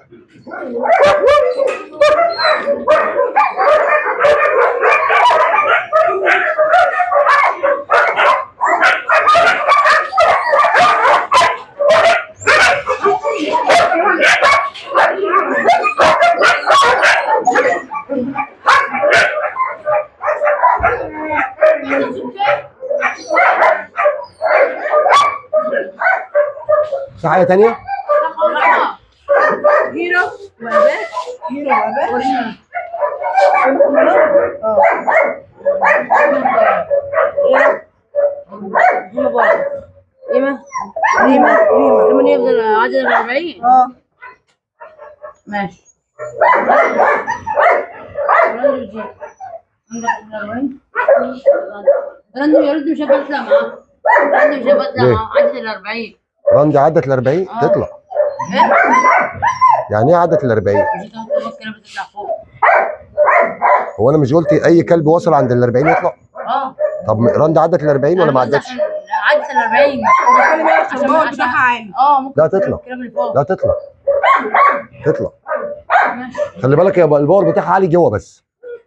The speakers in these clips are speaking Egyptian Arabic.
في حاجه تانية؟ هيرو وابات هيرو وابات اه ريما ريما ريما ريما يفضل عدد ال 40 اه ماشي رندو عندك ال 40 رندو يا رندو مش هبقى اطلع معاه رندو مش هبقى اطلع ليه؟ معاه عدد ال 40 راندي عدت ال 40 آه. تطلع ايه؟ يعني ايه عدت ال 40 مش هتاخد الوقت كده بتطلع فوق هو انا مش قلت اي كلب وصل عند ال 40 يطلع اه طب راندي عدت ال 40 ولا ما أنا عدتش؟ عدت ال 40 خلي بالك عشان- الباور عشان- بتاعها عالي اه ممكن لا تكون تطلع. الكلاب اللي فوق لا تطلع تطلع ماشي خلي بالك يا الباور بتاعها عالي جوه بس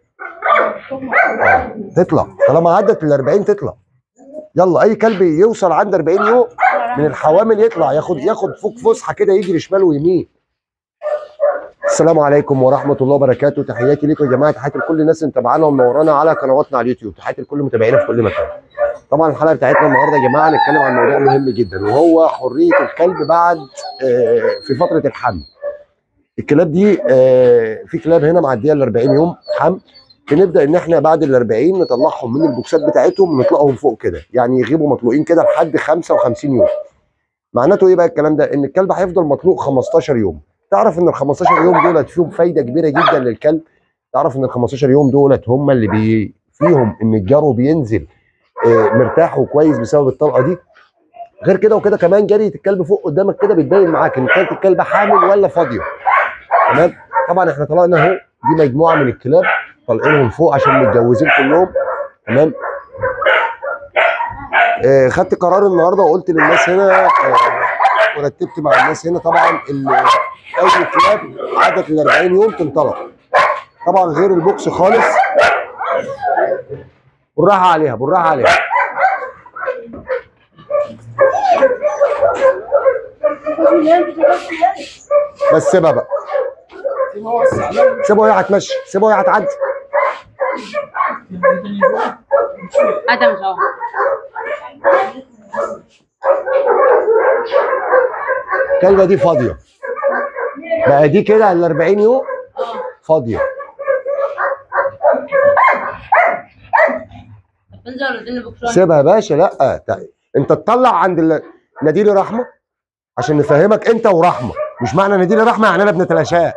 آه. تطلع طالما عدت ال 40 تطلع يلا اي كلب يوصل عند 40 يوم من الحوامل يطلع ياخد ياخد فوق فسحه كده يجري شمال ويمين السلام عليكم ورحمه الله وبركاته تحياتي لكم يا جماعه تحياتي لكل الناس اللي متابعانا ومنورانا على قنواتنا على اليوتيوب تحياتي لكل متابعينا في كل مكان طبعا الحلقه بتاعتنا النهارده يا جماعه هنتكلم عن موضوع مهم جدا وهو حريه الكلب بعد آه، في فتره الحمل الكلاب دي آه، في كلاب هنا معديه ال 40 يوم حمل بنبدا ان احنا بعد ال 40 نطلعهم من البوكسات بتاعتهم ونطلقهم فوق كده يعني يغيبوا مطلوقين كده لحد 55 يوم معناته ايه بقى الكلام ده ان الكلب هيفضل مطلوق 15 يوم تعرف ان ال 15 يوم دولت فيهم فايده كبيره جدا للكلب تعرف ان ال 15 يوم دولت هم اللي بي فيهم ان الجرو بينزل آه، مرتاح وكويس بسبب الطلقه دي غير كده وكده كمان جريه الكلب فوق قدامك كده بتبين معاك ان كانت الكلبه حامل ولا فاضيه تمام طبعا احنا طلعنا اهو دي مجموعه من الكلاب طالعينهم فوق عشان متجوزين كلهم تمام آه خدت قرار النهارده وقلت للناس هنا آه ورتبت مع الناس هنا طبعا ان اي كلاب عدت ال 40 يوم تنطلق طبعا غير البوكس خالص بالراحه عليها بالراحه عليها بس سيبها بقى سيبها وهي هتمشي سيبها وهي هتعدي ادم صح الكلبه دي فاضيه بقى دي كده ال 40 يوم فاضيه انزل ولا تنزل بكره سيبها يا باشا لا تع- انت تطلع عند ال- ناديلي رحمه عشان نفهمك انت ورحمه مش معنى ناديلي رحمه يعني انا بنتلاشاك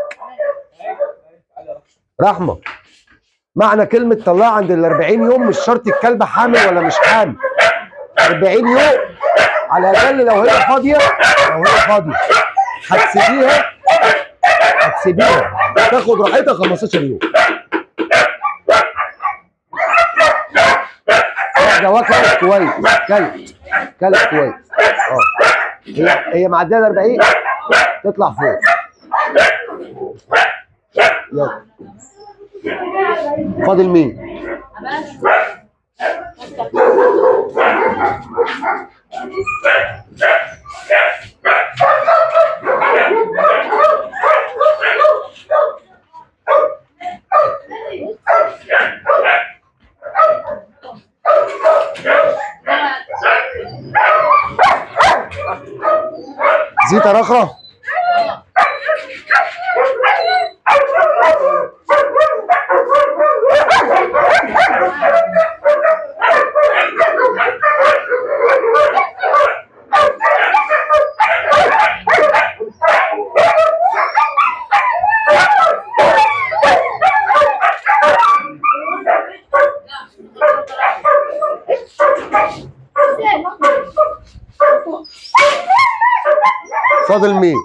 رحمه معنى كلمه طلع عند ال 40 يوم مش شرط الكلبه حامل ولا مش حامل 40 يوم على الاقل لو هي فاضيه لو هي فاضيه هتسيبيها هتسيبيها تاخد راحتها 15 يوم واحده واكلت كويس كلت كلت كويس اه هي هي معديه ال 40 تطلع فوق يلا فاضل مين؟ زيتا رخرة فاضل مين؟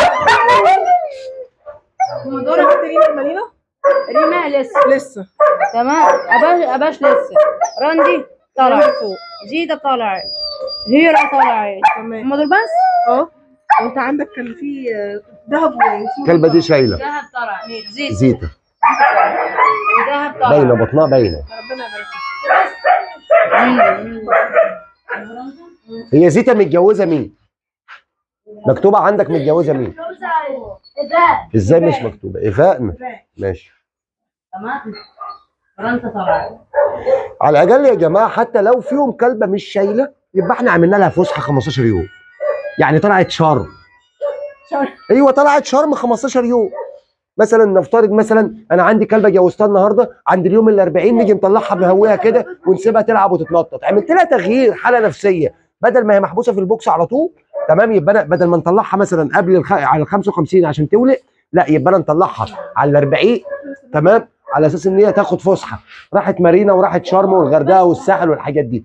هم دول محتاجين المالينا ريما لسه لسه تمام اباش اباش لسه راندي طلع ريما فوق زيدة طلعت هيرا طلعت تمام هم دول بس اه وانت عندك كان في آه، ذهب واسمه الكلبه دي شايله ذهب طلع زيت زيته وذهب طلع باينه بطنها باينه ربنا يبارك هي زيته متجوزه مين مكتوبه عندك متجوزه مين ازاي مش مكتوبه ايفاء ماشي تمام فرنسا طلع على الاقل يا جماعه حتى لو فيهم كلبه مش شايله يبقى احنا عملنا لها فسحه 15 يوم يعني طلعت شرم ايوه طلعت شرم 15 يوم مثلا نفترض مثلا انا عندي كلبه جوزتها النهارده عند اليوم ال 40 نيجي نطلعها مهويها كده ونسيبها تلعب وتتنطط عملت لها تغيير حاله نفسيه بدل ما هي محبوسه في البوكس على طول تمام يبقى أنا بدل ما نطلعها مثلا قبل الخ... على ال 55 عشان تولق لا يبقى انا نطلعها على ال 40 تمام على اساس ان هي تاخد فسحه راحت مارينا وراحت شرم والغردقه والساحل والحاجات دي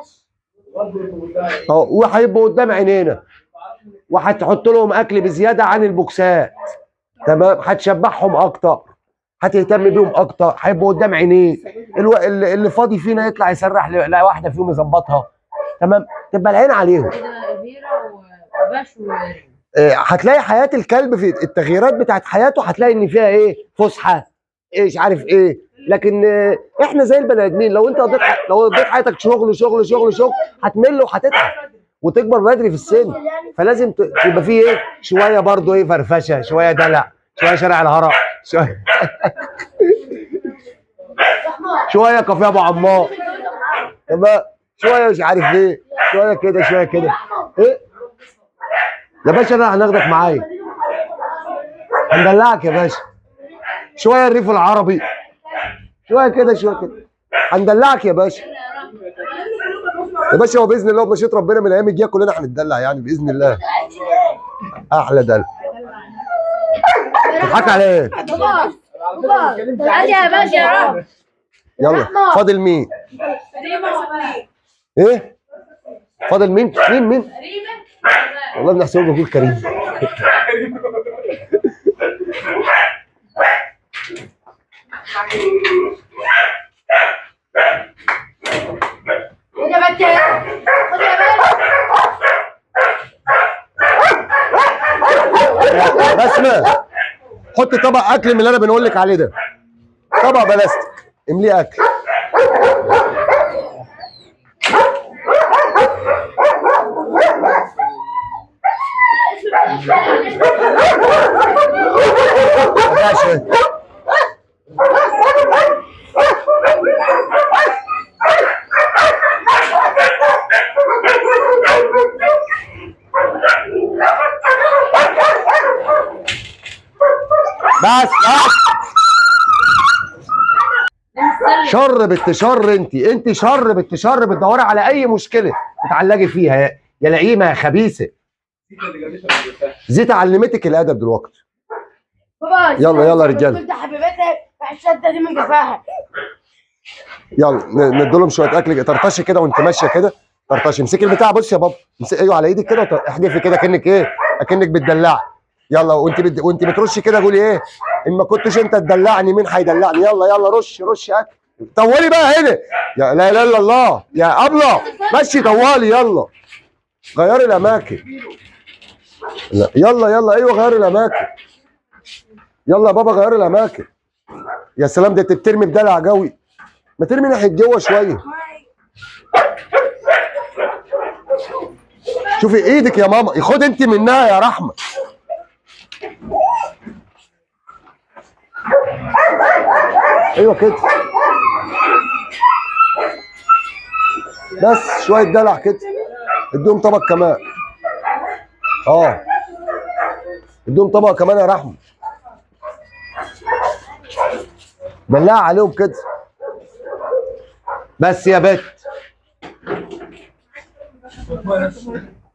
اه وهيبقوا قدام عينينا وهتحط لهم اكل بزياده عن البوكسات تمام هتشبعهم اكتر هتهتم بيهم اكتر هيبقوا قدام عينيك الو... اللي اللي فاضي فينا يطلع يسرح ل- لا واحده فيهم يظبطها تمام تبقى العين عليهم كده فيرا وباش وريم آه، هتلاقي حياه الكلب في التغييرات بتاعت حياته هتلاقي ان فيها ايه فسحه ايه مش عارف ايه لكن آه، احنا زي البني ادمين لو انت قضيت ح- لو قضيت حياتك شغل شغل شغل شغل هتمل وهتتعب وتكبر بدري في السن فلازم ت- تبقى فيه ايه شويه برضه ايه فرفشه شويه دلع شويه شارع الهرم شويه شويه كافيه ابو عمار تمام شويه مش عارف ايه شويه كده شويه كده ايه يا باشا انا هناخدك معايا هندلعك يا باشا شويه الريف العربي شويه كده شويه كده هندلعك يا باشا يا باشا هو باذن الله بمشيئه ربنا من الايام الجايه كلنا هنتدلع يعني باذن الله احلى دلع تضحك على ايه بابا بابا تعالى يا باشا يا رب يلا فاضل مين ريما وباش ايه فاضل مين مين مين ريما والله بنحسبه بقول كريم خد يا باشا خد يا باشا بسمة حط طبق اكل من اللي انا بنقول لك عليه ده طبق بلاستيك امليه اكل ماشي بس بس شر بنت شر انت انت شر بنت شر بتدوري على اي مشكله تتعلقي فيها يا يا لئيمه يا خبيثه زيت علمتك الادب دلوقتي بابا يلا يلا يا رجاله كنت حبيبتك الشده دي من جفاها يلا ن- نديلهم شويه اكل طرطشي كده وانت ماشيه كده طرطشي امسكي البتاع بص يا بابا امسكي ايوه على ايدك كده وط- احدفي كده كانك ايه اكنك بتدلعي يلا وانت بت... وانت بترشي كده قولي ايه ان ما كنتش انت تدلعني مين هيدلعني يلا يلا رش رش اكل طولي بقى هنا يا لا اله الا الله يا ابله مشي طوالي يلا غيري الاماكن لا يلا يلا ايوه غيري الاماكن يلا يا بابا غيري الاماكن يا سلام ده انت بترمي بدلع قوي ما ترمي ناحيه جوه شويه شوفي ايدك يا ماما خد انت منها يا رحمه ايوه كده بس شويه دلع كده اديهم طبق كمان اه اديهم طبق كمان يا رحمه دلع عليهم كده بس يا بت